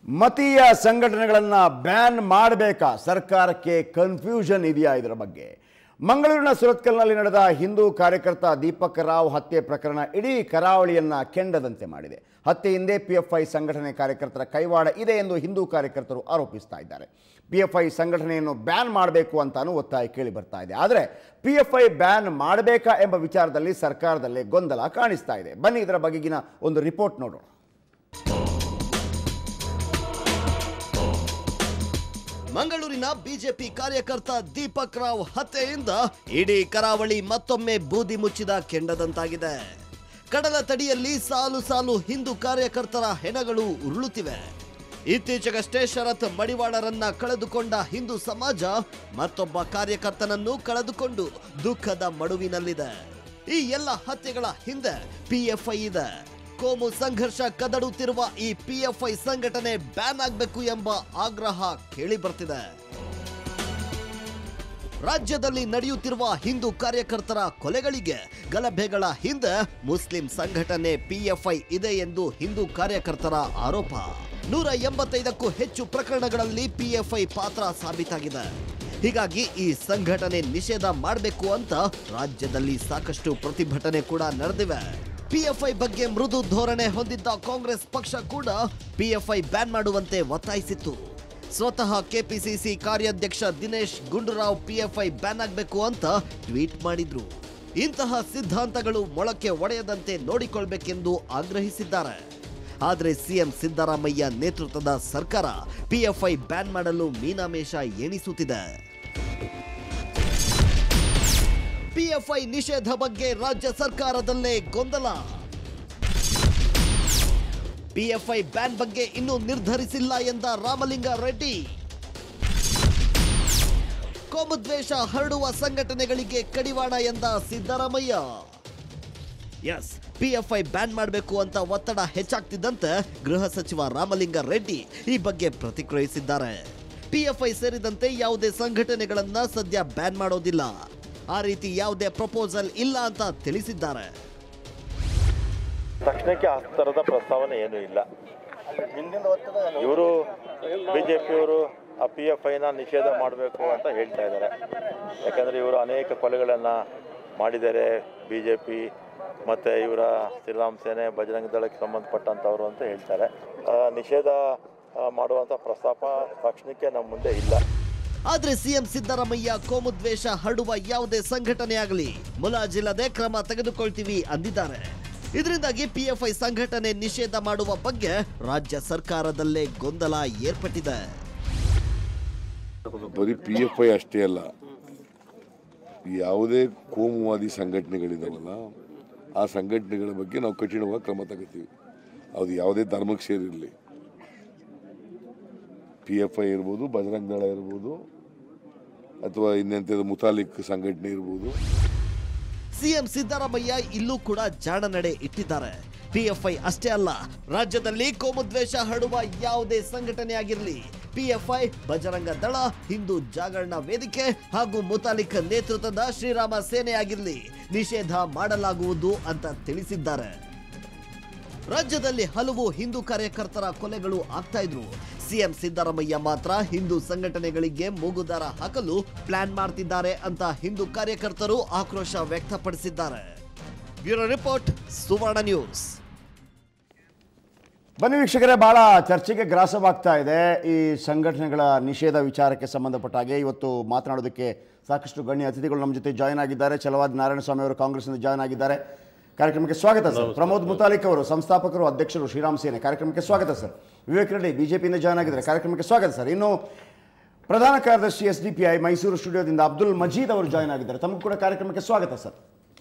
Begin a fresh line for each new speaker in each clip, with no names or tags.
ಮತೀಯ ಸಂಘಟನೆಗಳನ್ನು ಬ್ಯಾನ್ ಮಾಡಬೇಕಾ ಸರ್ಕಾರಕ್ಕೆ ಕನ್ಫ್ಯೂಷನ್ ಇದೆಯಾ ಇದರ ಬಗ್ಗೆ ಮಂಗಳೂರಿನ ಸುರತ್ಕಲ್ನಲ್ಲಿ ನಡೆದ ಹಿಂದೂ ಕಾರ್ಯಕರ್ತ ದೀಪಕ್ ರಾವ್ ಹತ್ಯೆ ಪ್ರಕರಣ ಇಡೀ ಕರಾವಳಿಯನ್ನ ಕೆಂಡದಂತೆ ಮಾಡಿದೆ ಹತ್ಯೆ ಹಿಂದೆ ಪಿಎಫ್ಐ ಸಂಘಟನೆ ಕಾರ್ಯಕರ್ತರ ಕೈವಾಡ ಇದೆ ಎಂದು ಹಿಂದೂ ಕಾರ್ಯಕರ್ತರು ಆರೋಪಿಸ್ತಾ ಇದ್ದಾರೆ ಪಿಎಫ್ಐ ಸಂಘಟನೆಯನ್ನು ಬ್ಯಾನ್ ಮಾಡಬೇಕು ಅಂತಾನೂ ಒತ್ತಾಯ ಕೇಳಿ ಬರ್ತಾ ಇದೆ ಆದರೆ ಪಿಎಫ್ಐ ಬ್ಯಾನ್ ಮಾಡಬೇಕಾ ಎಂಬ ವಿಚಾರದಲ್ಲಿ ಸರ್ಕಾರದಲ್ಲೇ ಗೊಂದಲ ಕಾಣಿಸ್ತಾ ಇದೆ ಬನ್ನಿ ಇದರ ಬಗೆಗಿನ ಒಂದು ರಿಪೋರ್ಟ್ ನೋಡೋಣ
ಮಂಗಳೂರಿನ ಬಿಜೆಪಿ ಕಾರ್ಯಕರ್ತ ದೀಪಕ್ ರಾವ್ ಹತ್ಯೆಯಿಂದ ಇಡೀ ಕರಾವಳಿ ಮತ್ತೊಮ್ಮೆ ಬೂದಿ ಮುಚ್ಚಿದ ಕೆಂಡದಂತಾಗಿದೆ ಕಡಲ ತಡಿಯಲ್ಲಿ ಸಾಲು ಸಾಲು ಹಿಂದೂ ಕಾರ್ಯಕರ್ತರ ಹೆಣಗಳು ಉರುಳುತ್ತಿವೆ ಇತ್ತೀಚೆಗಷ್ಟೇ ಶರತ್ ಮಡಿವಾಳರನ್ನ ಕಳೆದುಕೊಂಡ ಹಿಂದೂ ಸಮಾಜ ಮತ್ತೊಬ್ಬ ಕಾರ್ಯಕರ್ತನನ್ನು ಕಳೆದುಕೊಂಡು ದುಃಖದ ಮಡುವಿನಲ್ಲಿದೆ ಈ ಎಲ್ಲ ಹತ್ಯೆಗಳ ಹಿಂದೆ ಪಿಎಫ್ಐ ಇದೆ ಕೋಮು ಸಂಘರ್ಷ ಕದಡುತ್ತಿರುವ ಈ ಪಿಎಫ್ಐ ಸಂಘಟನೆ ಬ್ಯಾನ್ ಆಗಬೇಕು ಎಂಬ ಆಗ್ರಹ ಕೇಳಿ ಬರ್ತಿದೆ ರಾಜ್ಯದಲ್ಲಿ ನಡೆಯುತ್ತಿರುವ ಹಿಂದೂ ಕಾರ್ಯಕರ್ತರ ಕೊಲೆಗಳಿಗೆ ಗಲಭೆಗಳ ಹಿಂದೆ ಮುಸ್ಲಿಂ ಸಂಘಟನೆ ಪಿಎಫ್ಐ ಇದೆ ಎಂದು ಹಿಂದೂ ಕಾರ್ಯಕರ್ತರ ಆರೋಪ ನೂರ ಎಂಬತ್ತೈದಕ್ಕೂ ಹೆಚ್ಚು ಪ್ರಕರಣಗಳಲ್ಲಿ ಪಿಎಫ್ಐ ಪಾತ್ರ ಸಾಬೀತಾಗಿದೆ ಹೀಗಾಗಿ ಈ ಸಂಘಟನೆ ನಿಷೇಧ ಮಾಡಬೇಕು ಅಂತ ರಾಜ್ಯದಲ್ಲಿ ಸಾಕಷ್ಟು ಪ್ರತಿಭಟನೆ ಕೂಡ ನಡೆದಿವೆ ಪಿಎಫ್ಐ ಬಗ್ಗೆ ಮೃದು ಧೋರಣೆ ಹೊಂದಿದ್ದ ಕಾಂಗ್ರೆಸ್ ಪಕ್ಷ ಕೂಡ ಪಿಎಫ್ಐ ಬ್ಯಾನ್ ಮಾಡುವಂತೆ ಒತ್ತಾಯಿಸಿತ್ತು ಸ್ವತಃ ಕೆಪಿಸಿಸಿ ಕಾರ್ಯಾಧ್ಯಕ್ಷ ದಿನೇಶ್ ಗುಂಡೂರಾವ್ ಪಿಎಫ್ಐ ಬ್ಯಾನ್ ಆಗಬೇಕು ಅಂತ ಟ್ವೀಟ್ ಮಾಡಿದ್ರು ಇಂತಹ ಸಿದ್ಧಾಂತಗಳು ಮೊಳಕೆ ಒಡೆಯದಂತೆ ನೋಡಿಕೊಳ್ಬೇಕೆಂದು ಆಗ್ರಹಿಸಿದ್ದಾರೆ ಆದರೆ ಸಿಎಂ ಸಿದ್ದರಾಮಯ್ಯ ನೇತೃತ್ವದ ಸರ್ಕಾರ ಪಿಎಫ್ಐ ಬ್ಯಾನ್ ಮಾಡಲು ಮೀನಾಮೇಷ ಎಣಿಸುತ್ತಿದೆ ಪಿಎಫ್ಐ ನಿಷೇಧ ಬಗ್ಗೆ ರಾಜ್ಯ ಸರ್ಕಾರದಲ್ಲೇ ಗೊಂದಲ ಪಿಎಫ್ಐ ಬ್ಯಾನ್ ಬಗ್ಗೆ ಇನ್ನೂ ನಿರ್ಧರಿಸಿಲ್ಲ ಎಂದ ರಾಮಲಿಂಗ ರೆಡ್ಡಿ ಕೋಮುದ್ವೇಷ ಹರಡುವ ಸಂಘಟನೆಗಳಿಗೆ ಕಡಿವಾಣ ಎಂದ ಸಿದ್ದರಾಮಯ್ಯ ಎಸ್ ಪಿಎಫ್ಐ ಬ್ಯಾನ್ ಮಾಡಬೇಕು ಅಂತ ಒತ್ತಡ ಹೆಚ್ಚಾಗ್ತಿದ್ದಂತೆ ಗೃಹ ಸಚಿವ ರಾಮಲಿಂಗ ರೆಡ್ಡಿ ಈ ಬಗ್ಗೆ ಪ್ರತಿಕ್ರಿಯಿಸಿದ್ದಾರೆ ಪಿಎಫ್ಐ ಸೇರಿದಂತೆ ಯಾವುದೇ ಸಂಘಟನೆಗಳನ್ನ ಸದ್ಯ ಬ್ಯಾನ್ ಮಾಡೋದಿಲ್ಲ ಆ ರೀತಿ ಯಾವುದೇ ಪ್ರಪೋಸಲ್ ಇಲ್ಲ ಅಂತ ತಿಳಿಸಿದ್ದಾರೆ
ತಕ್ಷಣಕ್ಕೆ ಆ ಥರದ ಪ್ರಸ್ತಾವನೆ ಏನೂ ಇಲ್ಲ ಇವರು ಬಿ ಜೆ ಪಿಯವರು ಆ ಪಿ ಎಫ್ ಐನ ನಿಷೇಧ ಮಾಡಬೇಕು ಅಂತ ಹೇಳ್ತಾ ಇದ್ದಾರೆ ಯಾಕಂದರೆ ಇವರು ಅನೇಕ ಕೊಲೆಗಳನ್ನು ಮಾಡಿದ್ದಾರೆ ಬಿ ಜೆ ಪಿ ಮತ್ತು ಇವರ ಶ್ರೀರಾಮ್ ಸೇನೆ ಬಜರಂಗ ದಳಕ್ಕೆ ಸಂಬಂಧಪಟ್ಟಂಥವ್ರು ಅಂತ ಹೇಳ್ತಾರೆ ಆ, ನಿಷೇಧ ಆ, ಮಾಡುವಂಥ ಪ್ರಸ್ತಾಪ ತಕ್ಷಣಕ್ಕೆ ನಮ್ಮ ಮುಂದೆ ಇಲ್ಲ
ಆದ್ರೆ ಸಿಎಂ ಸಿದ್ದರಾಮಯ್ಯ ಕೋಮುದ್ವೇಷ ಹರಡುವ ಯಾವುದೇ ಸಂಘಟನೆ ಆಗಲಿ ಮುಲಾಜಿಲ್ಲದೆ ಕ್ರಮ ತೆಗೆದುಕೊಳ್ತೀವಿ ಅಂದಿದ್ದಾರೆ ಇದರಿಂದಾಗಿ ಪಿಎಫ್ಐ ಸಂಘಟನೆ ನಿಷೇಧ ಮಾಡುವ ಬಗ್ಗೆ ರಾಜ್ಯ ಸರ್ಕಾರದಲ್ಲೇ ಗೊಂದಲ ಏರ್ಪಟ್ಟಿದೆ
ಬರೀ ಪಿ ಎಫ್ ಐ ಅಷ್ಟೇ ಅಲ್ಲ ಯಾವುದೇ ಕೋಮುವಾದಿ ಸಂಘಟನೆಗಳಿದಾವಲ್ಲ ಆ ಸಂಘಟನೆಗಳ ಬಗ್ಗೆ ನಾವು ಕಠಿಣವಾಗಿ ಕ್ರಮ ತಗೋತೀವಿ ಅದು ಯಾವುದೇ ಧರ್ಮಕ್ಕೆ ಸೇರಿರಲಿ ಪಿ ಎಫ್ ಐ ಇರ್ಬೋದು ಬಜರಂಗ ದಳ ಇರ್ಬೋದು ಅಥವಾ ಇನ್ನೆಂಥದ್ದು ಮುತಾಲಿಕ್ ಸಂಘಟನೆ ಇರ್ಬೋದು
ಸಿಎಂ ಸಿದ್ದರಾಮಯ್ಯ ಇಲ್ಲೂ ಕೂಡ ಜಾಣ ನಡೆ ಇಟ್ಟಿದ್ದಾರೆ ಪಿಎಫ್ಐ ಅಷ್ಟೇ ಅಲ್ಲ ರಾಜ್ಯದಲ್ಲಿ ಕೋಮುದ್ವೇಷ ಹರಡುವ ಯಾವುದೇ ಸಂಘಟನೆ ಆಗಿರಲಿ ಪಿಎಫ್ಐ ಬಜರಂಗ ದಳ ಹಿಂದೂ ಜಾಗರಣ ವೇದಿಕೆ ಹಾಗೂ ಮುತಾಲಿಕ್ ನೇತೃತ್ವದ ಶ್ರೀರಾಮ ಸೇನೆ ಆಗಿರಲಿ ನಿಷೇಧ ಮಾಡಲಾಗುವುದು ಅಂತ ತಿಳಿಸಿದ್ದಾರೆ ರಾಜ್ಯದಲ್ಲಿ ಹಲವು ಹಿಂದೂ ಕಾರ್ಯಕರ್ತರ ಕೊಲೆಗಳು ಆಗ್ತಾ ಇದ್ರು ಸಿಎಂ ಸಿದ್ದರಾಮಯ್ಯ ಮಾತ್ರ ಹಿಂದೂ ಸಂಘಟನೆಗಳಿಗೆ ಮೂಗುದಾರ ಹಾಕಲು ಪ್ಲಾನ್ ಮಾಡ್ತಿದ್ದಾರೆ ಅಂತ ಹಿಂದೂ ಕಾರ್ಯಕರ್ತರು ಆಕ್ರೋಶ ವ್ಯಕ್ತಪಡಿಸಿದ್ದಾರೆ ಬ್ಯೂರೋ ರಿಪೋರ್ಟ್ ಸುವರ್ಣ ನ್ಯೂಸ್
ಬನ್ನಿ ವೀಕ್ಷಕರೇ ಬಹಳ ಚರ್ಚೆಗೆ ಗ್ರಾಸವಾಗ್ತಾ ಇದೆ ಈ ಸಂಘಟನೆಗಳ ನಿಷೇಧ ವಿಚಾರಕ್ಕೆ ಸಂಬಂಧಪಟ್ಟ ಹಾಗೆ ಇವತ್ತು ಮಾತನಾಡೋದಕ್ಕೆ ಸಾಕಷ್ಟು ಗಣ್ಯ ಅತಿಥಿಗಳು ನಮ್ಮ ಜೊತೆ ಜಾಯ್ನ್ ಆಗಿದ್ದಾರೆ ಛಲವಾದ ನಾರಾಯಣಸ್ವಾಮಿ ಅವರು ಕಾಂಗ್ರೆಸ್ನಿಂದ ಜಾಯ್ನ್ ಆಗಿದ್ದಾರೆ ಕಾರ್ಯಕ್ರಮಕ್ಕೆ ಸ್ವಾಗತ ಸರ್ ಪ್ರಮೋದ್ ಮುತಾಲಿಕ್ ಅವರು ಸಂಸ್ಥಾಪಕರು ಅಧ್ಯಕ್ಷರು ಶ್ರೀರಾಮ್ ಸೇನೆ ಕಾರ್ಯಕ್ರಮಕ್ಕೆ ಸ್ವಾಗತ ಸರ್ ವಿವೇಕ್ ರೆಡ್ಡಿ ಬಿಜೆಪಿಯಿಂದ ಜಾಯ್ನ್ ಆಗಿದ್ದಾರೆ ಕಾರ್ಯಕ್ರಮಕ್ಕೆ ಸ್ವಾಗತ ಸರ್ ಇನ್ನು ಪ್ರಧಾನ ಕಾರ್ಯದರ್ಶಿ S D P I Mysuru ಸ್ಟುಡಿಯೋದಿಂದ ಅಬ್ದುಲ್ ಮಜೀದ್ ಅವರು ಜಾಯ್ನ್ ಆಗಿದ್ದಾರೆ ತಮಗೂ ಕೂಡ ಕಾರ್ಯಕ್ರಮಕ್ಕೆ ಸ್ವಾಗತ ಸರ್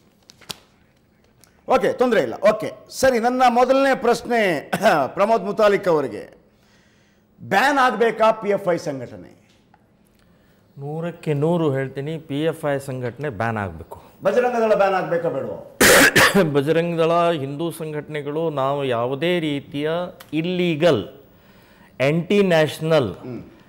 ಓಕೆ ತೊಂದರೆ ಇಲ್ಲ ಓಕೆ ಸರಿ ನನ್ನ ಮೊದಲನೇ ಪ್ರಶ್ನೆ ಪ್ರಮೋದ್ ಮುತಾಲಿಕ್ ಅವರಿಗೆ ಬ್ಯಾನ್ ಆಗಬೇಕಾ ಪಿ ಎಫ್ ಐ ಸಂಘಟನೆ
ನೂರಕ್ಕೆ ನೂರು ಹೇಳ್ತೀನಿ ಪಿ ಎಫ್ ಐ ಸಂಘಟನೆ ಬ್ಯಾನ್ ಆಗಬೇಕು
ಬಜರಂಗ ದಳ ಬ್ಯಾನ್ ಆಗಬೇಕಾ ಬೇಡವೋ
ಬಜರಂಗ ದಳ ಹಿಂದೂ ಸಂಘಟನೆಗಳು ನಾವು ಯಾವುದೇ ರೀತಿಯ ಇಲ್ಲೀಗಲ್ ಆ್ಯಂಟಿ ನ್ಯಾಷನಲ್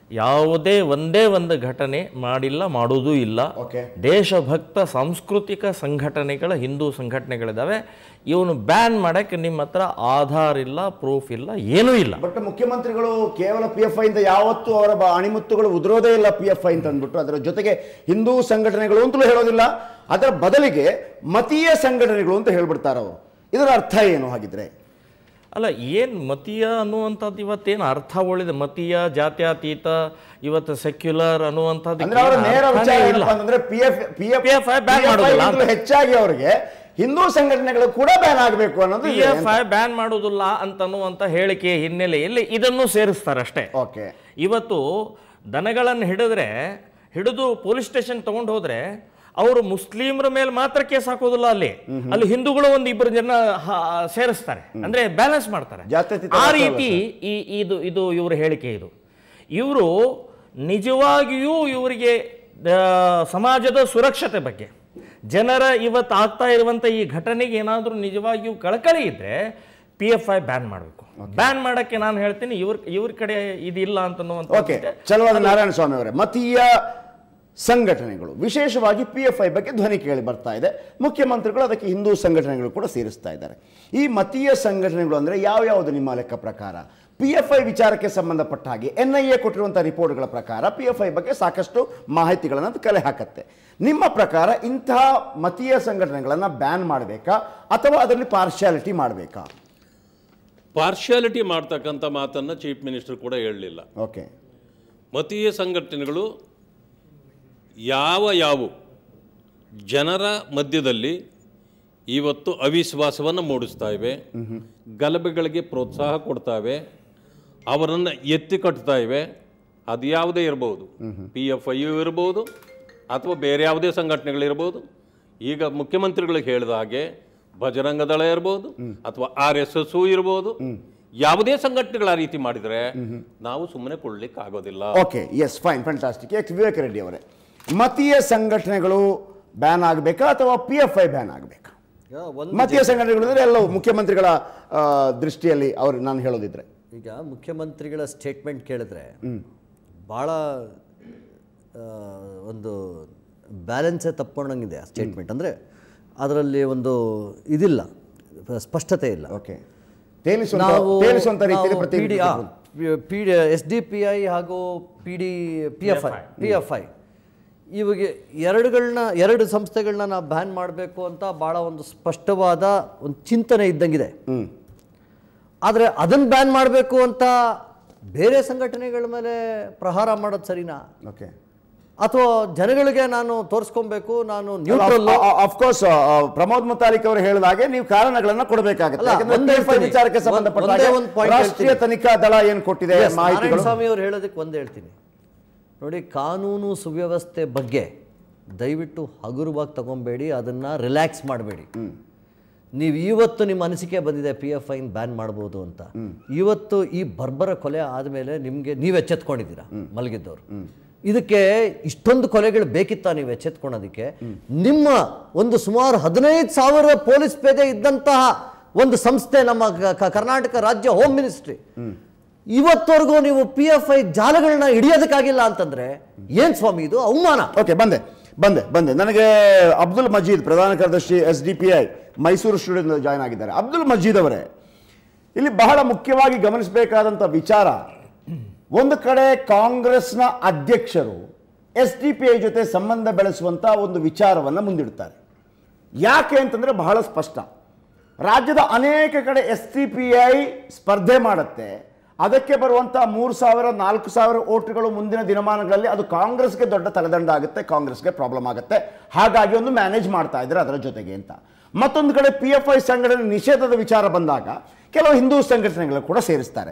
ಯಾವುದೇ ಒಂದೇ ಒಂದು ಘಟನೆ ಮಾಡಿಲ್ಲ ಮಾಡೋದೂ ಇಲ್ಲ
Okay.
ದೇಶಭಕ್ತ ಸಾಂಸ್ಕೃತಿಕ ಸಂಘಟನೆಗಳ ಹಿಂದೂ ಸಂಘಟನೆಗಳಿದ್ದಾವೆ ಇವನು ಬ್ಯಾನ್ ಮಾಡಕ್ಕೆ ನಿಮ್ಮ ಹತ್ರ ಆಧಾರ್ ಇಲ್ಲ ಪ್ರೂಫ್ ಇಲ್ಲ ಏನೂ ಇಲ್ಲ
ಬಟ್ ಮುಖ್ಯಮಂತ್ರಿಗಳು ಕೇವಲ ಪಿ ಎಫ್ ಐ ಇಂದ ಯಾವತ್ತೂ ಅವರ ಬ- ಅಣಿಮುತ್ತುಗಳು ಉದುರೋದೇ ಇಲ್ಲ ಪಿ ಎಫ್ ಐ ಅಂತ ಅಂದ್ಬಿಟ್ಟು ಅದರ ಜೊತೆಗೆ ಹಿಂದೂ ಸಂಘಟನೆಗಳು ಅಂತಲೂ ಹೇಳೋದಿಲ್ಲ ಅದರ ಬದಲಿಗೆ ಮತೀಯ ಸಂಘಟನೆಗಳು ಅಂತ ಹೇಳ್ಬಿಡ್ತಾರೆ ಅವರು ಇದರ ಅರ್ಥ ಏನು ಹಾಗಿದ್ರೆ
ಅಲ್ಲ ಏನು ಮತೀಯ ಅನ್ನುವಂಥದ್ದು ಇವತ್ತೇನು ಅರ್ಥ ಉಳಿದ ಮತೀಯ ಜಾತ್ಯತೀತ ಇವತ್ತು ಸೆಕ್ಯುಲರ್ ಅನ್ನುವಂಥದ್ದು
ಅಂದ್ರೆ ಅವರ ನೇರ ವಿಚಾರ ಏನಪ್ಪಾ ಅಂತಂದ್ರೆ P F P F
PFI ban ಮಾಡೋದಿಲ್ಲ ಅಂತ.
ಹೆಚ್ಚಾಗಿ ಅವರಿಗೆ ಹಿಂದೂ ಸಂಘಟನೆಗಳು ಕೂಡ ಬ್ಯಾನ್ ಆಗಬೇಕು ಅನ್ನೋದು
ಪಿ ಎಫ್ ಐ ಬ್ಯಾನ್ ಮಾಡುವುದಿಲ್ಲ ಅಂತನ್ನುವಂಥ ಹೇಳಿಕೆ ಹಿನ್ನೆಲೆಯಲ್ಲಿ ಇದನ್ನು ಸೇರಿಸ್ತಾರೆ ಅಷ್ಟೇ
ಓಕೆ
ಇವತ್ತು ದನಗಳನ್ನು ಹಿಡಿದ್ರೆ ಹಿಡಿದು ಪೊಲೀಸ್ ಸ್ಟೇಷನ್ ತಗೊಂಡು ಹೋದ್ರೆ ಅವರು ಮುಸ್ಲಿಮರ ಮೇಲೆ ಮಾತ್ರ ಕೇಸ್ ಹಾಕೋದಿಲ್ಲ ಅಲ್ಲಿ ಅಲ್ಲಿ ಹಿಂದೂಗಳು ಒಂದು ಇಬ್ಬರು ಜನ ಹ- ಸೇರಿಸ್ತಾರೆ ಅಂದ್ರೆ ಬ್ಯಾಲೆನ್ಸ್ ಮಾಡ್ತಾರೆ
ಜಾತ್ಯತೀತ
ಆ
ರಾಷ್ಟ್ರ
ರೀತಿ ಈ ಇದು ಇದು ಇವರ ಹೇಳಿಕೆ ಇದು ಇವರು ನಿಜವಾಗಿಯೂ ಇವರಿಗೆ ಆ, ಸಮಾಜದ ಸುರಕ್ಷತೆ ಬಗ್ಗೆ ಜನರ ಇವತ್ತು ಆಗ್ತಾ ಇರುವಂತ ಈ ಘಟನೆಗೆ ಏನಾದರೂ ನಿಜವಾಗಿಯೂ ಕಳಕಳಿ ಇದ್ರೆ ಪಿ ಎಫ್ ಐ ಬ್ಯಾನ್ ಮಾಡಬೇಕು ಬ್ಯಾನ್ ಮಾಡಕ್ಕೆ ನಾನು ಹೇಳ್ತೀನಿ ಇವ್ರ ಇವ್ರ ಕಡೆ ಇದಿಲ್ಲ ಅಂತನ್ನುವಂಥ
ಓಕೆ ಚಲವಾದ ನಾರಾಯಣ ಸ್ವಾಮಿ ಅವರೇ ಮತೀಯ ಸಂಘಟನೆಗಳು ವಿಶೇಷವಾಗಿ ಪಿ ಎಫ್ ಐ ಬಗ್ಗೆ ಧ್ವನಿ ಕೇಳಿ ಬರ್ತಾ ಇದೆ ಮುಖ್ಯಮಂತ್ರಿಗಳು ಅದಕ್ಕೆ ಹಿಂದೂ ಸಂಘಟನೆಗಳು ಕೂಡ ಸೇರಿಸ್ತಾ ಇದ್ದಾರೆ ಈ ಮತೀಯ ಸಂಘಟನೆಗಳು ಅಂದರೆ ಯಾವ್ಯಾವುದು ನಿಮ್ಮ ಲೆಕ್ಕ ಪ್ರಕಾರ ಪಿ ಎಫ್ ಐ ವಿಚಾರಕ್ಕೆ ಸಂಬಂಧಪಟ್ಟ ಹಾಗೆ ಎನ್ ಐ ಎ ಕೊಟ್ಟಿರುವಂಥ ರಿಪೋರ್ಟ್ಗಳ ಪ್ರಕಾರ ಪಿ ಎಫ್ ಐ ಬಗ್ಗೆ ಸಾಕಷ್ಟು ಮಾಹಿತಿಗಳನ್ನು ಅದು ಕಲೆ ಹಾಕತ್ತೆ ನಿಮ್ಮ ಪ್ರಕಾರ ಇಂತಹ ಮತೀಯ ಸಂಘಟನೆಗಳನ್ನು ಬ್ಯಾನ್ ಮಾಡಬೇಕಾ ಅಥವಾ ಅದರಲ್ಲಿ ಪಾರ್ಶಿಯಾಲಿಟಿ ಮಾಡಬೇಕಾ
ಪಾರ್ಶಿಯಾಲಿಟಿ ಮಾಡ್ತಕ್ಕಂಥ ಮಾತನ್ನು ಚೀಫ್ ಮಿನಿಸ್ಟರ್ ಕೂಡ ಹೇಳಲಿಲ್ಲ
ಓಕೆ
ಮತೀಯ ಸಂಘಟನೆಗಳು ಯಾವ ಯಾವ ಜನರ ಮಧ್ಯದಲ್ಲಿ ಇವತ್ತು ಅವಿಶ್ವಾಸವನ್ನು ಮೂಡಿಸ್ತಾ ಇವೆ ಗಲಭೆಗಳಿಗೆ ಪ್ರೋತ್ಸಾಹ ಕೊಡ್ತಾವೆ ಅವರನ್ನು ಎತ್ತಿ ಕಟ್ತಾ ಇವೆ ಅದು ಯಾವುದೇ ಇರ್ಬೋದು ಪಿ ಎಫ್ ಐ ಇರ್ಬೋದು ಅಥವಾ ಬೇರೆ ಯಾವುದೇ ಸಂಘಟನೆಗಳಿರ್ಬೋದು ಈಗ ಮುಖ್ಯಮಂತ್ರಿಗಳಿಗೆ ಹೇಳಿದ ಹಾಗೆ ಬಜರಂಗ ದಳ ಇರ್ಬೋದು ಅಥವಾ ಆರ್ ಎಸ್ ಎಸ್ ಇರ್ಬೋದು ಯಾವುದೇ ಸಂಘಟನೆಗಳು ಆ ರೀತಿ ಮಾಡಿದರೆ ನಾವು ಸುಮ್ಮನೆ ಕೊಡ್ಲಿಕ್ಕೆ ಆಗೋದಿಲ್ಲ
ಓಕೆ ಎಸ್ ಫೈನ್ ಫ್ಯಾಂಟಾಸ್ಟಿಕ್ ಎಕ್ಸ್ ವಿವೇಕ್ ರೆಡ್ಡಿ ಅವರೇ ಮತೀಯ ಸಂಘಟನೆಗಳು ಬ್ಯಾನ್ ಆಗಬೇಕಾ ಅಥವಾ ಪಿ ಎಫ್ ಐ ಬ್ಯಾನ್ ಆಗಬೇಕಾ ಮತೀಯ ಸಂಘಟನೆಗಳು ಅಂದರೆ ಎಲ್ಲವೂ ಮುಖ್ಯಮಂತ್ರಿಗಳ ಆ, ದೃಷ್ಟಿಯಲ್ಲಿ ಅವರು ನಾನು ಹೇಳೋದಿದ್ರೆ
ಈಗ ಮುಖ್ಯಮಂತ್ರಿಗಳ ಸ್ಟೇಟ್ಮೆಂಟ್ ಕೇಳಿದ್ರೆ ಭಾಳ ಆ, ಒಂದು ಬ್ಯಾಲೆನ್ಸೇ ತಪ್ಪಿಕೊಂಡಂಗಿದೆ ಆ ಸ್ಟೇಟ್ಮೆಂಟ್ ಅಂದರೆ ಅದರಲ್ಲಿ ಒಂದು ಇದಿಲ್ಲ ಸ್ಪಷ್ಟತೆ ಇಲ್ಲ
ಓಕೆ ತೇಲಿಸುವಂತ
ನಾವು
ತೇಲಿಸುವಂತ ರೀತಿಯಲ್ಲಿ ಪ್ರತಿ
P D S D P I ಹಾಗೂ P D P F I P F I ಇವಾಗ ಎರಡುಗಳನ್ನ ಎರಡು ಸಂಸ್ಥೆಗಳನ್ನ ನಾವು ಬ್ಯಾನ್ ಮಾಡಬೇಕು ಅಂತ ಭಾಳ ಒಂದು ಸ್ಪಷ್ಟವಾದ ಒಂದು ಚಿಂತನೆ ಇದ್ದಂಗಿದೆ ಆದರೆ ಅದನ್ನು ಬ್ಯಾನ್ ಮಾಡಬೇಕು ಅಂತ ಬೇರೆ ಸಂಘಟನೆಗಳ ಮೇಲೆ ಪ್ರಹಾರ ಮಾಡೋದು ಸರಿನಾ
ಓಕೆ
ಅಥವಾ ಜನಗಳಿಗೆ ನಾನು ತೋರಿಸ್ಕೊಬೇಕು ನಾನು ನ್ಯೂಟ್ರಲ್
ಅಫ್ಕೋರ್ಸ್ ಪ್ರಮೋದ್ ಮುತಾಲಿಕ್ ಅವರು ಹೇಳಿದ ಹಾಗೆ ನೀವು ಕಾರಣಗಳನ್ನ ಕೊಡಬೇಕಾಗುತ್ತೆ
ಅಲ್ಲ,
ಯಾಕಂದ್ರೆ
ಒಂದೇ
PFI
ಹೇಳ್ತೀನಿ.
ವಿಚಾರಕ್ಕೆ
ಒಂದ್-
ಸಂಬಂಧಪಟ್ಟ
ಒಂದೇ
ಹಾಗೆ
ಒಂದ್ point
ರಾಷ್ಟ್ರೀಯ
ಹೇಳ್ತೀನಿ.
ತನಿಖಾ ದಳ ಏನು ಕೊಟ್ಟಿದೆ
ನಾರಾಯಣ
ಮಾಹಿತಿಗಳು
ಸ್ವಾಮಿ ಅವ್ರು ಹೇಳೋದಕ್ಕೆ ಒಂದೇ ಹೇಳ್ತೀನಿ ನೋಡಿ ಕಾನೂನು ಸುವ್ಯವಸ್ಥೆ ಬಗ್ಗೆ ದಯವಿಟ್ಟು ಹಗುರವಾಗಿ ತಗೊಬೇಡಿ ಅದನ್ನು ರಿಲ್ಯಾಕ್ಸ್ ಮಾಡಬೇಡಿ ನೀವು ಇವತ್ತು ನಿಮ್ಮ ಅನಿಸಿಕೆ ಬಂದಿದೆ ಪಿ ಎಫ್ ಐನ್ ಬ್ಯಾನ್ ಮಾಡ್ಬೋದು ಅಂತ ಇವತ್ತು ಈ ಬರ್ಬರ ಕೊಲೆ ಆದಮೇಲೆ ನಿಮಗೆ ನೀವು ಎಚ್ಚೆತ್ಕೊಂಡಿದ್ದೀರಾ ಮಲಗಿದ್ದವರು ಇದಕ್ಕೆ ಇಷ್ಟೊಂದು ಕೊಲೆಗಳು ಬೇಕಿತ್ತ ನೀವು ಎಚ್ಚೆತ್ಕೊಳೋದಕ್ಕೆ ನಿಮ್ಮ ಒಂದು ಸುಮಾರು ಹದಿನೈದು ಸಾವಿರ ಪೊಲೀಸ್ ಪೇದೆ ಇದ್ದಂತಹ ಒಂದು ಸಂಸ್ಥೆ ನಮ್ಮ ಕ- ಕ- ಕರ್ನಾಟಕ ರಾಜ್ಯ ಹೋಮ್ ಮಿನಿಸ್ಟ್ರಿ ಇವತ್ತವರೆಗೂ ನೀವು ಪಿ ಎಫ್ ಐ ಜಾಲಗಳನ್ನ ಹಿಡಿಯೋದಕ್ಕಾಗಿಲ್ಲ ಅಂತಂದ್ರೆ ಏನ್ ಸ್ವಾಮಿ ಇದು ಅವಮಾನ
ಓಕೆ ಬಂದೆ ಬಂದೆ ಬಂದೆ ನನಗೆ ಅಬ್ದುಲ್ ಮಜೀದ್ ಪ್ರಧಾನ ಕಾರ್ಯದರ್ಶಿ S D P I Mysuru ಸ್ಟುಡಿಯೋದಿಂದ ಜಾಯ್ನ್ ಆಗಿದ್ದಾರೆ ಅಬ್ದುಲ್ ಮಜೀದ್ ಅವರೇ ಇಲ್ಲಿ ಬಹಳ ಮುಖ್ಯವಾಗಿ ಗಮನಿಸಬೇಕಾದಂಥ ವಿಚಾರ ಒಂದು ಕಡೆ ಕಾಂಗ್ರೆಸ್ನ ಅಧ್ಯಕ್ಷರು ಎಸ್ ಡಿ ಪಿ ಐ ಜೊತೆ ಸಂಬಂಧ ಬೆಳೆಸುವಂಥ ಒಂದು ವಿಚಾರವನ್ನು ಮುಂದಿಡ್ತಾರೆ ಯಾಕೆ ಅಂತಂದರೆ ಬಹಳ ಸ್ಪಷ್ಟ ರಾಜ್ಯದ ಅನೇಕ ಕಡೆ ಎಸ್ ಡಿ ಪಿ ಐ ಸ್ಪರ್ಧೆ ಮಾಡುತ್ತೆ ಅದಕ್ಕೆ ಬರುವಂಥ ಮೂರು ಸಾವಿರ ನಾಲ್ಕು ಸಾವಿರ ಓಟ್ಗಳು ಮುಂದಿನ ದಿನಮಾನಗಳಲ್ಲಿ ಅದು ಕಾಂಗ್ರೆಸ್ಗೆ ದೊಡ್ಡ ತಲೆದಂಡ ಆಗುತ್ತೆ ಕಾಂಗ್ರೆಸ್ಗೆ ಪ್ರಾಬ್ಲಮ್ ಆಗುತ್ತೆ ಹಾಗಾಗಿ ಒಂದು ಮ್ಯಾನೇಜ್ ಮಾಡ್ತಾ ಇದ್ದಾರೆ ಅದರ ಜೊತೆಗೆ ಅಂತ ಮತ್ತೊಂದು ಕಡೆ ಪಿ ಎಫ್ ಐ ಸಂಘಟನೆ ನಿಷೇಧದ ವಿಚಾರ ಬಂದಾಗ ಕೆಲವು ಹಿಂದೂ ಸಂಘಟನೆಗಳು ಕೂಡ ಸೇರಿಸ್ತಾರೆ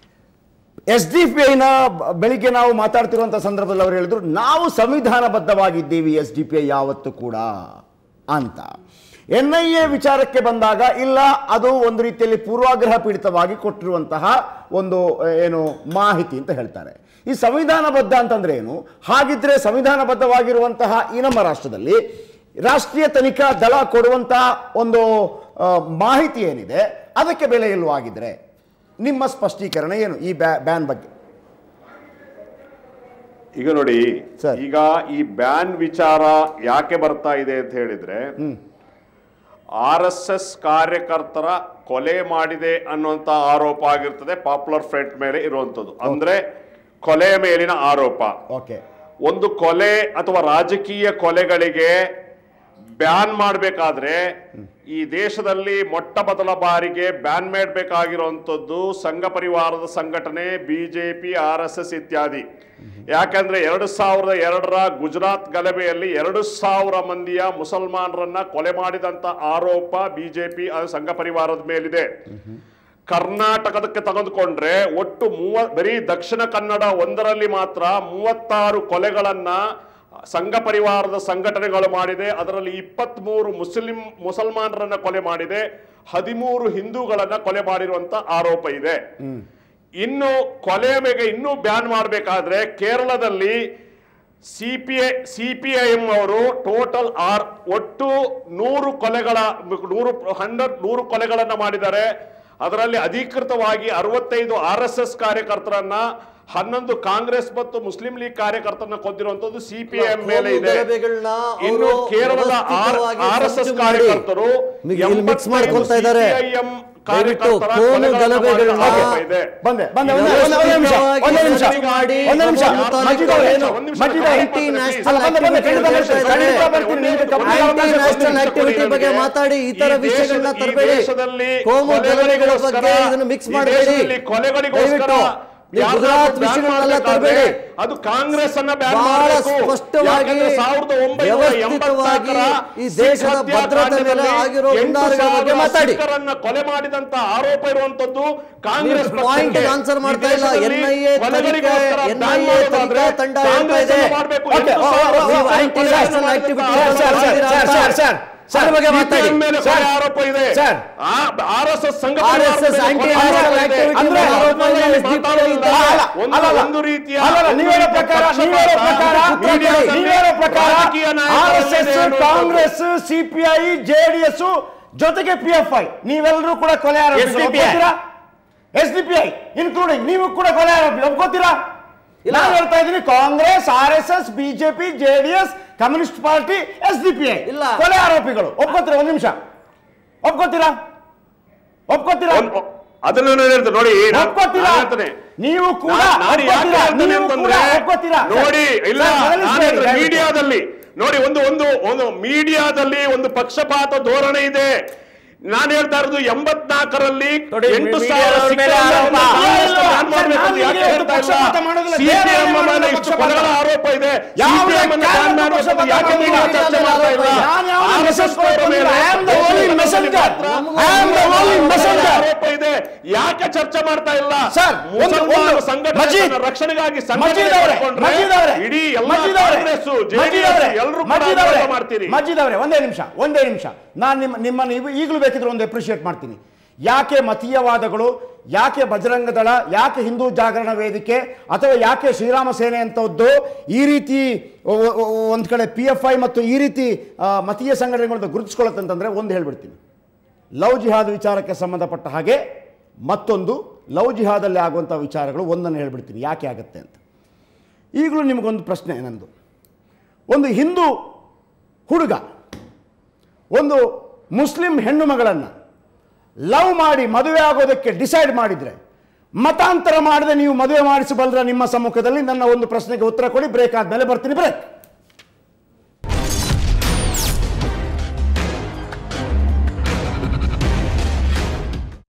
ಎಸ್ ಡಿ ಪಿ ಐನ ಬೆಳಿಗ್ಗೆ ನಾವು ಮಾತಾಡ್ತಿರುವಂಥ ಸಂದರ್ಭದಲ್ಲಿ ಅವರು ಹೇಳಿದ್ರು ನಾವು ಸಂವಿಧಾನಬದ್ಧವಾಗಿದ್ದೀವಿ ಎಸ್ ಡಿ ಪಿ ಐ ಯಾವತ್ತೂ ಕೂಡ ಅಂತ ಎನ್ ಐ ಎ ವಿಚಾರಕ್ಕೆ ಬಂದಾಗ ಇಲ್ಲ ಅದು ಒಂದು ರೀತಿಯಲ್ಲಿ ಪೂರ್ವಾಗ್ರಹ ಪೀಡಿತವಾಗಿ ಕೊಟ್ಟಿರುವಂತಹ ಒಂದು ಆ, ಏನು ಮಾಹಿತಿ ಅಂತ ಹೇಳ್ತಾರೆ ಈ ಸಂವಿಧಾನಬದ್ಧ ಅಂತಂದ್ರೆ ಏನು ಹಾಗಿದ್ರೆ ಸಂವಿಧಾನಬದ್ಧವಾಗಿರುವಂತಹ ಈ ನಮ್ಮ ರಾಷ್ಟ್ರದಲ್ಲಿ ರಾಷ್ಟ್ರೀಯ ತನಿಖಾ ದಳ ಕೊಡುವಂತಹ ಒಂದು ಆ, ಮಾಹಿತಿ ಏನಿದೆ ಅದಕ್ಕೆ ಬೆಲೆ ಇಲ್ವಾಗಿದ್ರೆ ನಿಮ್ಮ ಸ್ಪಷ್ಟೀಕರಣ ಏನು ಈ ಬ್ಯಾ ಬ್ಯಾನ್ ಬಗ್ಗೆ
ಈಗ ನೋಡಿ
ಸರ್.
ಈಗ ಈ ಬ್ಯಾನ್ ವಿಚಾರ ಯಾಕೆ ಬರ್ತಾ ಇದೆ ಅಂತ ಹೇಳಿದ್ರೆ ಆರ್ ಎಸ್ ಎಸ್ ಕಾರ್ಯಕರ್ತರ ಕೊಲೆ ಮಾಡಿದೆ ಅನ್ನುವಂತ ಆರೋಪ ಆಗಿರ್ತದೆ ಪಾಪ್ಯುಲರ್ ಫ್ರಂಟ್ ಮೇಲೆ ಇರುವಂತದ್ದು ಅಂದ್ರೆ ಕೊಲೆಯ ಮೇಲಿನ ಆರೋಪ
ಓಕೆ
ಒಂದು ಕೊಲೆ ಅಥವಾ ರಾಜಕೀಯ ಕೊಲೆಗಳಿಗೆ ಬ್ಯಾನ್ ಮಾಡಬೇಕಾದ್ರೆ ಈ ದೇಶದಲ್ಲಿ ಮೊಟ್ಟ ಮೊದಲ ಬಾರಿಗೆ ಬ್ಯಾನ್ ಮಾಡಬೇಕಾಗಿರುವಂಥದ್ದು ಸಂಘ ಪರಿವಾರದ ಸಂಘಟನೆ ಬಿಜೆಪಿ ಆರ್ ಎಸ್ ಎಸ್ ಇತ್ಯಾದಿ ಯಾಕಂದ್ರೆ ಎರಡು ಸಾವಿರದ ಎರಡರ ಗುಜರಾತ್ ಗಲಭೆಯಲ್ಲಿ ಎರಡು ಸಾವಿರ ಮಂದಿಯ ಮುಸಲ್ಮಾನರನ್ನ ಕೊಲೆ ಮಾಡಿದಂತ ಆರೋಪ ಬಿಜೆಪಿ ಸಂಘ ಪರಿವಾರದ ಮೇಲಿದೆ ಕರ್ನಾಟಕದಕ್ಕೆ ತೆಗೆದುಕೊಂಡ್ರೆ ಒಟ್ಟು ಮೂವ ಬರೀ ದಕ್ಷಿಣ ಕನ್ನಡ ಒಂದರಲ್ಲಿ ಮಾತ್ರ ಮೂವತ್ತಾರು ಕೊಲೆಗಳನ್ನ ಸಂಘ ಪರಿವಾರದ ಸಂಘಟನೆಗಳು ಮಾಡಿದೆ ಅದರಲ್ಲಿ ಇಪ್ಪತ್ಮೂರು ಮುಸ್ಲಿಂ ಮುಸಲ್ಮಾನರನ್ನ ಕೊಲೆ ಮಾಡಿದೆ ಹದಿಮೂರು ಹಿಂದೂಗಳನ್ನ ಕೊಲೆ ಮಾಡಿರುವಂತ ಆರೋಪ ಇದೆ ಇನ್ನು ಕೊಲೆ ಮೇಲೆ ಇನ್ನೂ ಬ್ಯಾನ್ ಮಾಡಬೇಕಾದ್ರೆ ಕೇರಳದಲ್ಲಿ C P I C P I M ಅವರು ಟೋಟಲ್ ಆರ್ ಒಟ್ಟು ನೂರು ಕೊಲೆಗಳ ನೂರು ಹಂಡ್ರೆಡ್ ನೂರು ಕೊಲೆಗಳನ್ನ ಮಾಡಿದ್ದಾರೆ ಅದರಲ್ಲಿ ಅಧಿಕೃತವಾಗಿ ಅರವತ್ತೈದು ಆರ್ ಎಸ್ ಎಸ್ ಕಾರ್ಯಕರ್ತರನ್ನ ಹನ್ನೊಂದು ಕಾಂಗ್ರೆಸ್ ಮತ್ತು ಮುಸ್ಲಿಂ ಲೀಗ್ ಕಾರ್ಯಕರ್ತರನ್ನ ಕೊಂದಿರುವಂತದ್ದು ಸಿ ಪಿ ಐ ಎಂ ಮೇಲೆ ಇದೆ
ಗಲಭೆಗಳನ್ನ
ಇನ್ನು
ಅವರು
ಕೇರಳದ
ವ್ಯವಸ್ಥಿತವಾಗಿ
ಆರ್ ಎಸ್ ಎಸ್
ಸಂಚು ಮಾಡಿ
ಕಾರ್ಯಕರ್ತರು
ಇಲ್ಲಿ ಮಿಕ್ಸ್ ಮಾಡ್ಕೊಳ್ತಾ ಇದ್ದಾರೆ ದಯವಿಟ್ಟು ಕೋಮು ಗಲಭೆಗಳನ್ನ
ಬಂದೆ ಬಂದೆ ಒಂದೇ ಒಂದೇ- ಒಂದೇ ನಿಮಿಷ ಒಂದೇ ನಿಮಿಷ
ಮಾಡಿ
ಒಂದೇ ನಿಮಿಷ
ನಮ್ಮ
ಮಜೀದ್ ಅವರೇ,
ಏನು?
ಮಜೀದ್ ಅವರೇ,
ಆಂಟಿ ನ್ಯಾಷನಲ್
ಅಲ್ಲ, ಬಂದೆ, ಬಂದೆ, ಖಂಡಿತ
ಆಕ್ಟಿವಿಟಿ
ಬರ್ತೀನಿ,
ಹೇಳ್ತಾ
ಖಂಡಿತ
ಇದ್ದಾರೆ.
ಬರ್ತೀನಿ, ನಿಮ್ಗೆ ಕಪ್ಪು
ಆಂಟಿ
ಅವಕಾಶ
ನ್ಯಾಷನಲ್
ಕೊಡ್ತೀನಿ.
ಆಕ್ಟಿವಿಟಿ ಬಗ್ಗೆ ಮಾತಾಡಿ ಈ ತರ
ಈ ದೇಶ-
ವಿಷಯಗಳನ್ನ
ಈ
ತರಬೇಡಿ
ದೇಶದಲ್ಲಿ
ಕೋಮು ಗಲಭೆಗಳ
ಕೊಲೆಗಳಿಗೋಸ್ಕರ-
ಬಗ್ಗೆ ಇದನ್ನು ಮಿಕ್ಸ್
ಈ
ಮಾಡಬೇಡಿ
ದೇಶದಲ್ಲಿ ಕೊಲೆಗಳಿಗೋಸ್ಕರ
ದಯವಿಟ್ಟು ನೀವು
ಯಾರನ್ನಾದ್ರೂ
ಗುಜರಾತ್
ಬ್ಯಾನ್
ವಿಷಯಗಳನ್ನೆಲ್ಲ
ಮಾಡ್ಬೇಕಾದ್ರೆ
ತರಬೇಡಿ
ಅದು ಕಾಂಗ್ರೆಸ್ ಅನ್ನ ಬ್ಯಾನ್
ಬಹಳ
ಮಾಡಬೇಕು
ಸ್ಪಷ್ಟವಾಗಿ
ಯಾಕಂದ್ರೆ ಸಾವಿರದ ಒಂಬೈನೂರ
ವ್ಯವಸ್ಥಿತವಾಗಿ
ಎಂಬತ್ನಾಲ್ಕರ
ಈ ದೇಶದ
ಸಿಖ್
ಭದ್ರತೆ ಮೇಲೆ
ಹತ್ಯಾಕಾಂಡದಲ್ಲಿ
ಆಗಿರೋ
ಎಂಟು
ಹುನ್ನಾರಗಳ ಬಗ್ಗೆ
ಸಾವಿರ
ಮಾತಾಡಿ.
ಸಿಖ್ಖರನ್ನ ಕೊಲೆ ಮಾಡಿದಂತ ಆರೋಪ ಇರುವಂತದ್ದು ಕಾಂಗ್ರೆಸ್
ನೀವು point
ಪಕ್ಷಕ್ಕೆ.
answer
ಈ
ಮಾಡ್ತಾ ಇಲ್ಲ.
ದೇಶದಲ್ಲಿ
NIA
ಕೊಲೆಗಳಿಗೋಸ್ಕರ
ತನಿಖೆ-
ಬ್ಯಾನ್
NIA
ಮಾಡೋದಾದ್ರೆ
ತನಿಖಾ ತಂಡ
ಕಾಂಗ್ರೆಸ್
ಹೇಳ್ತಾ ಇದೆ.
ಅನ್ನು ಮಾಡ್ಬೇಕು.
ಓಕೆ,
ಎಂಟು
ಓ, ಓ,
ಸಾವಿರ
ಓ,
ನೀವು
ಸಿಖ್ಖರನ್ನ
anti
ಕೊಲೆ
national
ಮಾಡಿದಂತ
activity
ಆರೋಪ
ಸರ್, ಸರ್,
ಇದೆ.
ಸರ್, ಸರ್, ಸರ್, ಸರ್,
ಅದ್ರ ಬಗ್ಗೆ
CPM
ಮಾತಾಡಿ
ಮೇಲೆ
ಸರ್,
ಕೊಲೆ ಆರೋಪ ಇದೆ
ಸರ್.
ಆರ್ ಎಸ್ ಎಸ್ ಸಂಘ
RSS anti national activity
ಅಂದ್ರೆ
ಆರೋಪ ಇಲ್ಲ, SDPI
ಅಲ್ಲ, ಅಲ್ಲ,
ಒಂದು-
ಅಲ್ಲ, ಅಲ್ಲ.
ಒಂದು ರೀತಿಯ
ಅಲ್ಲಲ್ಲ, ನೀವು ಹೇಳೋ ಪ್ರಕಾರ ನೀವು ಹೇಳೋ ಪ್ರಕಾರ
ಮೀಡಿಯಾದಲ್ಲಿ
ನೀವು ಹೇಳೋ ಪ್ರಕಾರ
ರಾಜಕೀಯ ನಾಯಕರಲ್ಲಿ
ಆರ್ ಎಸ್ ಎಸ್
ಇದೆ ಅನ್ನುವಂಥದ್ದು.
ಕಾಂಗ್ರೆಸ್ ಸಿಪಿಐ ಜೆಡಿಎಸ್ ಜೊತೆಗೆ ಪಿ ಎಫ್ ಐ ನೀವೆಲ್ಲರೂ ಕೂಡ ಕೊಲೆ
SDPI.
S D P I including ನೀವು ಕೂಡ ಕೊಲೆ ಆರೋಪಿ ಒಪ್ಕೋತೀರಾ ನಾನು ಹೇಳ್ತಾ ಇದ್ದೀನಿ Congress R S S BJP JDS communist party S D P I
ಇಲ್ಲ.
ಕೊಲೆ ಆರೋಪಿಗಳು ಒಪ್ಕೋತೀರಾ ಒಂದ್ ನಿಮಿಷ ಒಪ್ಕೋತೀರಾ ಒಪ್ಕೋತೀರಾ
ಒಂದ್- ಅದನ್ನ ನಾನು ಹೇಳ್ತೇನೆ ನೋಡಿ ನಾನು-
ಒಪ್ಕೋತೀರಾ?
ನಾನು ಹೇಳ್ತೇನೆ.
ನೀವು ಕೂಡ
ನಾ- ನಾನು ಯಾಕೆ
ಒಪ್ಕೋತೀರಾ?
ಹೇಳ್ತೇನೆ
ನೀವು
ಅಂತಂದ್ರೆ
ಕೂಡ ಒಪ್ಕೋತೀರಾ?
ನೋಡಿ ಇಲ್ಲ
ಸರ್, ಬದಲಿಸ್ಬೇಡಿ,
ನಾನು ಹೇಳ್ತೇನೆ,
ದಯವಿಟ್ಟು.
ಮೀಡಿಯಾದಲ್ಲಿ ನೋಡಿ ಒಂದು ಒಂದು ಒಂದು ಮೀಡಿಯಾದಲ್ಲಿ ಒಂದು ಪಕ್ಷಪಾತ ಧೋರಣೆ ಇದೆ ನಾನು ಹೇಳ್ತಾ ಇರೋದು ಎಂಬತ್ನಾಲ್ಕರಲ್ಲಿ
ನೋಡಿ,
ಎಂಟು
ಮೀಡಿಯಾದ
ಸಾವಿರ
ಮೇಲೆ
ಸಿಖ್ಖರನ್ನ
ಆರೋಪ.
ಕಾಂಗ್ರೆಸ್
ಇಲ್ಲ,
ಬ್ಯಾನ್ ಮಾಡ್ಬೇಕು ಅಂತ
ನಾನು
ಯಾಕೆ
ನಿಮಗೆ
ಹೇಳ್ತಾ ಇಲ್ಲ?
ಪಕ್ಷಪಾತ ಮಾಡೋದಿಲ್ಲ.
CPM
ಬೇರೆ
ಮೇಲೆ
ಮಾಡೋದಿಲ್ಲ
ಇಷ್ಟು
ಪಕ್ಷಪಾತ.
ಕೊಲೆಗಳ ಆರೋಪ ಇದೆ
ಯಾವುದೇ
CPM ಅನ್ನ
ಕಾರಣಕ್ಕೂ
ಬ್ಯಾನ್ ಮಾಡ್ಬೇಕು ಅಂತ
ಪಕ್ಷಪಾತ
ಯಾಕೆ ನೀವು
ಮಾಡೋದಿಲ್ಲ.
ಚರ್ಚೆ ಮಾಡ್ತಾ ಇಲ್ಲ
ನಾನು ಯಾವುದೇ
RSS
ಮೆಸೇಜ್
ಅವರ ಮೇಲೆ
I am the only messenger. I am the only messenger.
ಆರೋಪ ಇದೆ ಯಾಕೆ ಚರ್ಚೆ ಮಾಡ್ತಾ ಇಲ್ಲ
ಸರ್, ಒಂದು-
ಮುಸಲ್ಮಾನ
ಒಂದು-
ಸಂಘಟನೆ
ಮಜೀದ್,
ತನ್ನ ರಕ್ಷಣೆಗಾಗಿ
ಮಜೀದ್ ಅವರೇ, ಮಜೀದ್ ಅವರೇ,
ಇಡೀ ಎಲ್ಲ
ಮಜೀದ್ ಅವರೇ,
ಕಾಂಗ್ರೆಸ್
ಮಜೀದ್ ಅವರೇ,
ಎಲ್ಲರೂ ಕೂಡ
ಮಜೀದ್ ಅವರೇ,
ಆರೋಪ ಮಾಡ್ತೀರಿ
ಮಜೀದ್ ಅವರೇ ಒಂದೇ ನಿಮಿಷ ಒಂದೇ ನಿಮಿಷ ನಾನು ನಿಮ್ಮ ನಿಮ್ಮನ್ನು ಇವು ಈಗಲೂ ಬೇಕಿದ್ರೆ ಒಂದು ಅಪ್ರಿಷಿಯೇಟ್ ಮಾಡ್ತೀನಿ ಯಾಕೆ ಮತೀಯವಾದಗಳು ಯಾಕೆ ಬಜರಂಗ ದಳ ಯಾಕೆ ಹಿಂದೂ ಜಾಗರಣ ವೇದಿಕೆ ಅಥವಾ ಯಾಕೆ ಶ್ರೀರಾಮ ಸೇನೆ ಅಂತದ್ದು ಈ ರೀತಿ ಒಂದು ಕಡೆ ಪಿ ಎಫ್ ಐ ಮತ್ತು ಈ ರೀತಿ ಆ, ಮತೀಯ ಸಂಘಟನೆಗಳನ್ನು ಗುರುತಿಸ್ಕೊಳ್ಳುತ್ತಂತಂದ್ರೆ ಒಂದು ಹೇಳ್ಬಿಡ್ತೀನಿ ಲವ್ ಜಿಹಾದ್ ವಿಚಾರಕ್ಕೆ ಸಂಬಂಧಪಟ್ಟ ಹಾಗೆ ಮತ್ತೊಂದು ಲವ್ ಜಿಹಾದಲ್ಲಿ ಆಗುವಂಥ ವಿಚಾರಗಳು ಒಂದನ್ನು ಹೇಳ್ಬಿಡ್ತೀನಿ ಯಾಕೆ ಆಗುತ್ತೆ ಅಂತ ಈಗಲೂ ನಿಮಗೊಂದು ಪ್ರಶ್ನೆ ನಂದು ಒಂದು ಹಿಂದೂ ಹುಡುಗ ಒಂದು ಮುಸ್ಲಿಂ ಹೆಣ್ಣು ಮಗಳನ್ನು ಲವ್ ಮಾಡಿ ಮದುವೆ ಆಗೋದಕ್ಕೆ ಡಿಸೈಡ್ ಮಾಡಿದರೆ ಮತಾಂತರ ಮಾಡದೆ ನೀವು ಮದುವೆ ಮಾಡಿಸಬಲ್ಲರ ನಿಮ್ಮ ಸಮ್ಮುಖದಲ್ಲಿ ನನ್ನ ಒಂದು ಪ್ರಶ್ನೆಗೆ ಉತ್ತರ ಕೊಡಿ ಬ್ರೇಕ್ ಆದಮೇಲೆ ಬರ್ತೀನಿ ಬ್ರೇಕ್